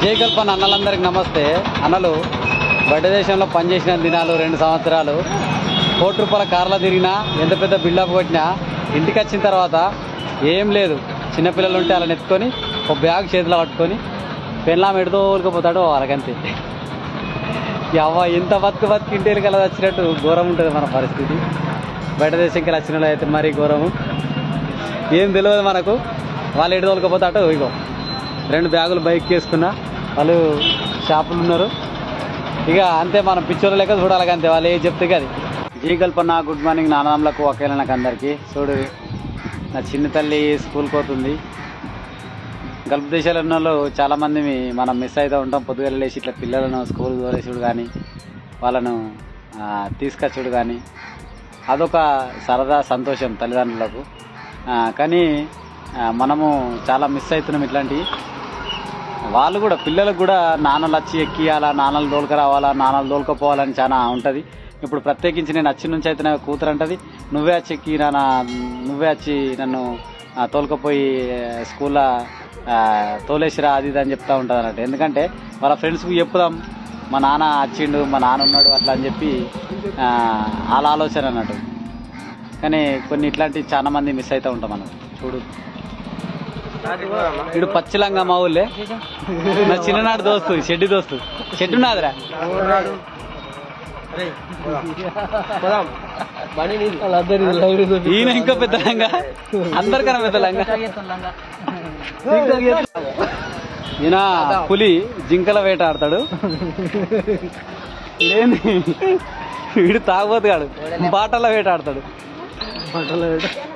జై కల్పన అన్నలందరికి నమస్తే అన్నలు బయట దేశంలో పనిచేసిన దినాలు రెండు సంవత్సరాలు కోటి రూపాయల కార్లో తిరిగినా ఎంత పెద్ద బిల్డప్ కొట్టినా ఇంటికి వచ్చిన తర్వాత ఏం లేదు చిన్నపిల్లలు ఉంటే అలా నెత్తుకొని ఒక బ్యాగ్ చేతిలో పట్టుకొని పెళ్ళాం ఎడుతో ఊరుకుపోతాడు వాళ్ళకంతే అవ్వ ఎంత బతుకు బతుకు ఇంటి కల వచ్చినట్టు ఘోరం ఉంటుంది మన పరిస్థితి బయట దేశంకి వచ్చిన వాళ్ళు అయితే మరీ ఘోరము ఏం తెలియదు మనకు వాళ్ళు ఎటు తోలుకపోతాడు ఇగో రెండు బ్యాగులు బైక్ వేసుకున్నా వాళ్ళు షాపులు ఉన్నారు ఇక అంతే మనం పిక్చర్ లెక్క చూడాలి అంతే వాళ్ళు ఏం చెప్తే అది జీ కల్పన గుడ్ మార్నింగ్ నాన్నమ్మలకు ఒకేలా నాకు అందరికీ చూడు నా చిన్న తల్లి స్కూల్కి పోతుంది గల్ఫ్ దేశాలు ఉన్న వాళ్ళు చాలామంది మనం మిస్ అవుతూ ఉంటాం పొద్దుగల లేచి ఇట్లా పిల్లలను స్కూల్ తోలేసుడు కానీ వాళ్ళను ఆ, తీసుకొచ్చుడు కానీ అదొక సరదా సంతోషం తల్లిదండ్రులకు ఆ, కానీ ఆ, మనము చాలా మిస్ అవుతున్నాం ఇట్లాంటివి వాళ్ళు కూడా పిల్లలకు కూడా నాన్నలు వచ్చి ఎక్కియాలా నాన్నలు దోలుక రావాలా నాన్నలు దోలుకపోవాలని చాలా ఉంటుంది ఇప్పుడు ప్రత్యేకించి నేను వచ్చి నుంచి అయితే నా కూతురు అంటది నువ్వే వచ్చి ఎక్కి నాన్న నువ్వే వచ్చి నన్ను ఆ, తోలుకపోయి స్కూల్లో తోలేసిరా అది ఇది అని చెప్తా ఉంటుంది అన్నట్టు ఎందుకంటే వాళ్ళ ఫ్రెండ్స్కి చెప్పుదాం మా నాన్న వచ్చిండు మా నాన్న ఉన్నాడు అట్లా అని చెప్పి ఆ, వాళ్ళ ఆలోచన అన్నట్టు కానీ కొన్ని ఇట్లాంటి చాలా మంది మిస్ అవుతూ ఉంటాం మనం చూడు ఇడు పచ్చిలంగా మా ఊళ్ళే నా చిన్ననాడు దోస్తు షెడ్డి దోస్తు షెడ్డు నాదిరా ఈయన ఇంకా పెద్ద లంగా అందరికన్నా పెద్ద లంగా ఈయన పులి జింకల వేట ఆడతాడు ఏంది వీడు తాగబోతుగాడు బాటల వేట ఆడతాడు